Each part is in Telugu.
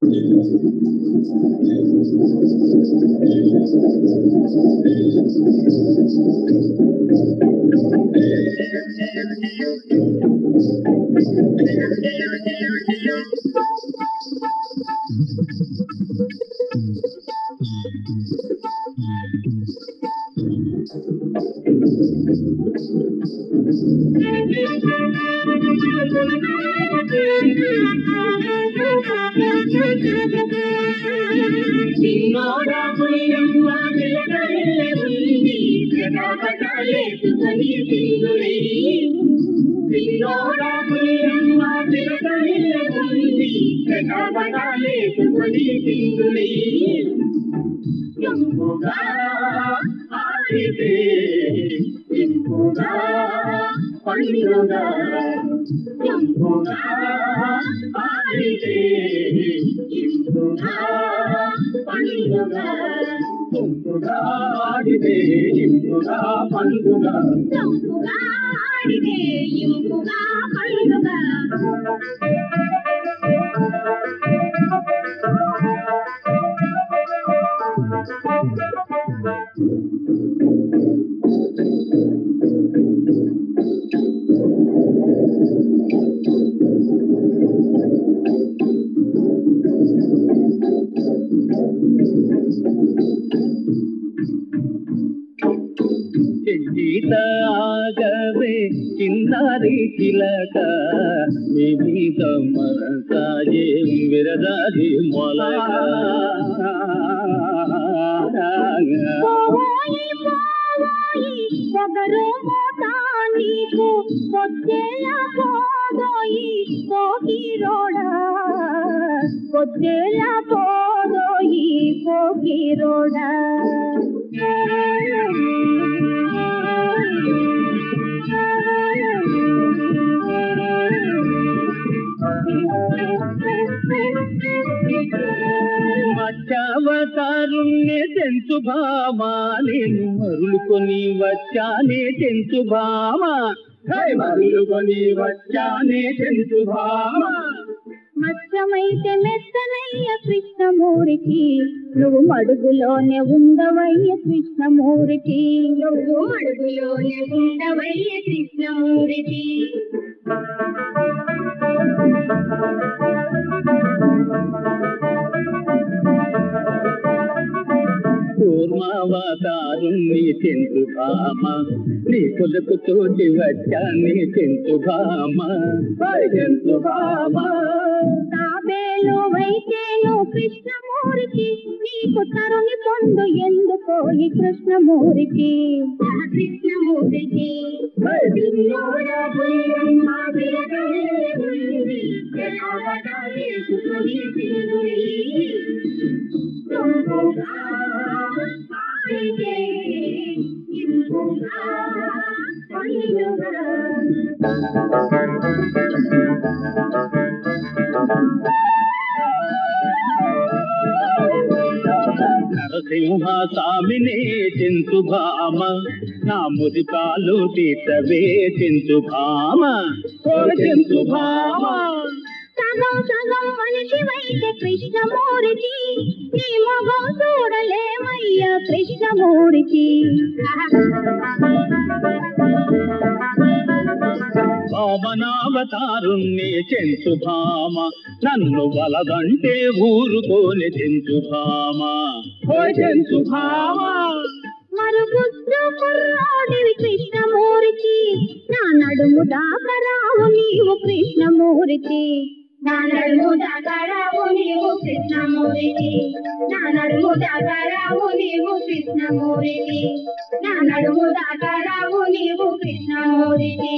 చంపుగా ఆడితే ఇంపుగా పండుగ ఆగవే చిన్నారి చిలక వివిధ మనసాయే విరదాది మొలక పోయి పోయి పొగరు మోత నీకు పొద్దెల పోదోయి పోకిరోడా పొద్దెల పోదోయి పోకిరోడా మచ్చావతారుణ్ణి తెంచు భామా నేను మరులుకొని వచ్చానే తెంచు భామా మరులుకొని వచ్చానే తెంచు భామా మచ్చమైతే మెత్తనయ్య కృష్ణమూరికి నువ్వు మడుగులోనే ఉండవయ్య కృష్ణమూరికి నువ్వు మడుగులోనే ఉండవయ్య కృష్ణమూరికి కూర్మావతారుణ్ణి తెంచు భామ నీ కొలకు తోటి వచ్చానే తెంచు భామ తెంచు భామ తాబేలు వైతేను కృష్ణమూరికి నీకు తరుని పొందు ఎందుకో ఈ కృష్ణమూరికి కృష్ణమూరికి నరసింహ స్వామినే చెంచు భామ నా మురిపాలు తీర్చవే చెంచు భామ ఓ చెంచు భామ సగం సగం మనిషి వైద్య కృష్ణమూర్తి నీ మొగం చూడలేమయ్య కృష్ణమూర్తి వామనావతారుణ్ణి చెంచు భామ నన్ను వలదంటే ఊరుకోని చెంచు భామ ఓ చెంచు భామ మరుగుద్దు కుర్రాడివి కృష్ణమూర్తి నా నడుము దాకరావు నీవు కృష్ణమూర్తి నా నడుము దాకరావు నీవు కృష్ణమూర్తి నా నడుము దాకరావు నీవు కృష్ణమూర్తి నా నడుము దాకరావు నీవు కృష్ణమూర్తి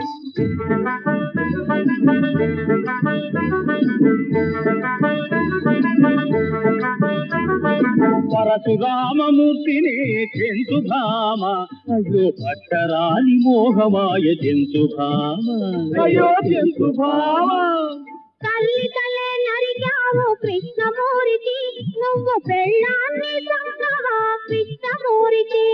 పరశురామమూర్తిని చెంచు భామ అయ్యో పట్టరాని మోహమాయ చెంచు భామ అయ్యో చెంచు భామ తల్లి తలే నరికావు కృష్ణమూర్తి నువ్వు నువ్వు పెళ్ళాన్ని చక్కగా కృష్ణమూర్తి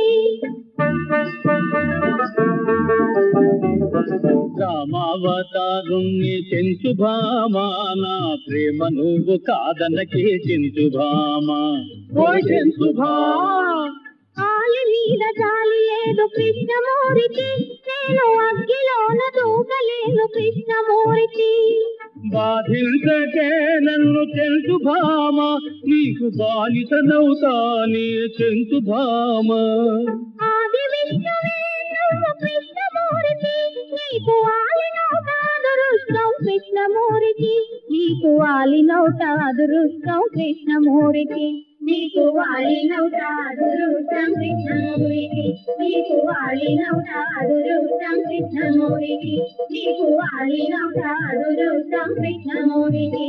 రామావతారుణ్ణి చెంచు భామా నా ప్రేమ నువ్వు కాదనకే చెంచు భామా ఓ చెంచు భామా ఆలి మీద జాలి లేదు కృష్ణమూర్తి నేను అగ్గిలోన దూకలేను కృష్ణమూర్తి బాధించకే నన్ను చెంచు భామ నీకు బాలితనవుతానే చెంచు భామ ఆది విష్ణువే నువ్వు కృష్ణమూర్తి నీకు ఆలినౌట అదృష్టం కృష్ణమూర్తి నీకు ఆలినౌట అదృష్టం కృష్ణమూర్తి నీకు ఆలినౌట అదృష్టం కృష్ణమూర్తి నీకు ఆలినౌట అదృష్టం కృష్ణమూర్తి నీకు ఆలినౌట అదృష్టం కృష్ణమూర్తి